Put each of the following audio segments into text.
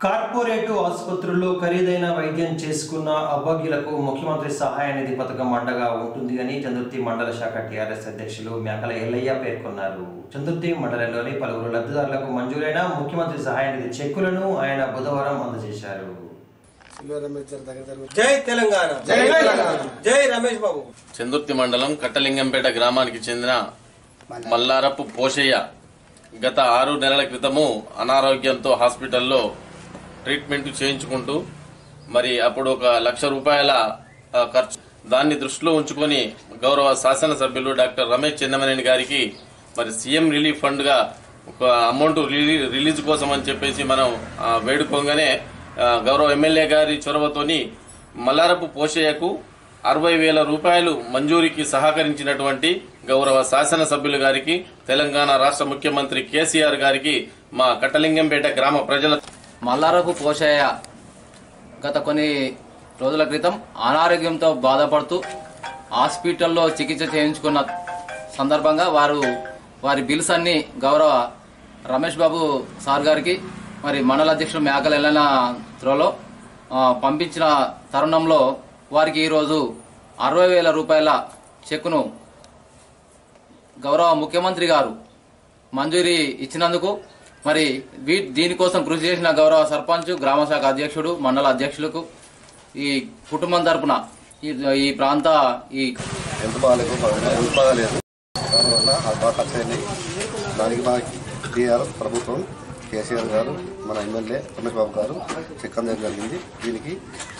corporate ఆసుపత్రుల్లో ఖరీదైన వైద్యం చేసుకున్న అభాగ్యులకు ముఖ్యమంత్రి సహాయ నిధి పథకం అండగా ఉంటుంది అని చందుర్తి మండల శాఖ టీఆర్ఎస్ అధ్యక్షులు మేకల ఎల్లయ్య పేర్కొన్నారు చందుర్తి మండలంలోని పలువురు లబ్ధిదారులకు మంజూరైన ముఖ్యమంత్రి సహాయ నిధి చెక్కులను ఆయన బుధవారం అందజేశారు జై తెలంగాణ జై రమేష్ బాబు చందుర్తి మండలం కట్టలింగంపేట గ్రామానికి చెందిన మల్లారపు పోషయ్య గత ఆరు నెలల క్రితము అనారోగ్యంతో హాస్పిటల్లో ట్రీట్మెంట్ చేయించుకుంటూ మరి అప్పుడు ఒక లక్ష రూపాయల ఆ, ఖర్చు దాన్ని దృష్టిలో ఉంచుకొని గౌరవ శాసనసభ్యులు డాక్టర్ రమేష్ చందమనేని గారికి మరి సీఎం రిలీఫ్ ఫండ్ గా ఒక అమౌంట్ రిలీ- రిలీజ్ కోసం అని చెప్పేసి మనం ఆ, వేడుకోగానే ఆ, గౌరవ ఎమ్మెల్యే గారి చొరవతోని మల్లారపు పోషయ్యకు అరవై వేల రూపాయలు మంజూరికి సహకరించినటువంటి గౌరవ శాసనసభ్యులు గారికి తెలంగాణ రాష్ట్ర ముఖ్యమంత్రి కేసీఆర్ గారికి మా కట్టలింగంపేట గ్రామ ప్రజల మల్లారపు పోషయ్య గత కొన్ని రోజుల క్రితం అనారోగ్యంతో బాధపడుతూ హాస్పిటల్లో చికిత్స చేయించుకున్న సందర్భంగా వారు వారి బిల్స్ అన్ని గౌరవ రమేష్ బాబు సార్ గారికి మరి మండల అధ్యక్షుడు మేకల ఎల్లన త్రోలో ఆ, పంపించిన తరుణంలో వారికి ఈరోజు అరవై వేల రూపాయల చెక్కును గౌరవ ముఖ్యమంత్రి గారు మంజూరీ ఇచ్చినందుకు మరి వీ దీనికోసం కృషి చేసిన గౌరవ సర్పంచ్ గ్రామ శాఖ అధ్యక్షుడు మండల అధ్యక్షులకు ఈ కుటుంబం తరపున ఈ- ఈ ప్రాంత ఈ హెల్త్ బాగాలేదు హెల్త్ బాగాలేదు దానివల్ల అది బాగా ఖర్చు అయినాయి దానికి మా టీఆర్ఎస్ ప్రభుత్వం కేసీఆర్ గారు మన ఎమ్మెల్యే రమేష్ బాబు గారు చెక్ అందడం జరిగింది దీనికి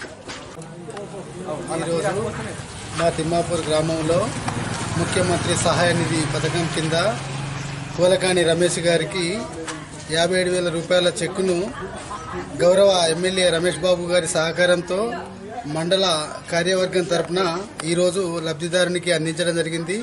ఈరోజు మా తిమ్మాపూర్ గ్రామంలో ముఖ్యమంత్రి సహాయ నిధి పథకం కింద పూలకాని రమేష్ గారికి యాభై ఏడు వేల రూపాయల చెక్కును గౌరవ ఎమ్మెల్యే రమేష్ బాబు గారి సహకారంతో మండల కార్యవర్గం తరపున ఈరోజు లబ్ధిదారునికి అందించడం జరిగింది